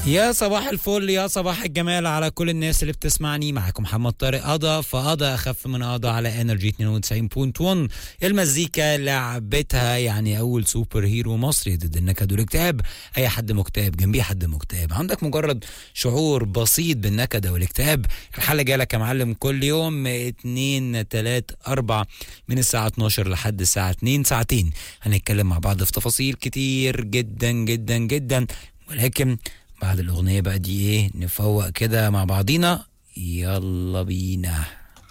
يا صباح الفل يا صباح الجمال على كل الناس اللي بتسمعني معاكم محمد طارق قضا فقضا اخف من قضا على انرجي 92.1 المزيكا لعبتها يعني اول سوبر هيرو مصري ضد النكد والاكتئاب اي حد مكتئب جنبيه حد مكتئب عندك مجرد شعور بسيط بالنكد او الاكتئاب الحل جالك يا معلم كل يوم 2 3 4 من الساعه 12 لحد الساعه 2 ساعتين هنتكلم مع بعض في تفاصيل كتير جدا جدا جدا ولكن بعد الأغنية بقى دي إيه نفوق كده مع بعضينا يلا بينا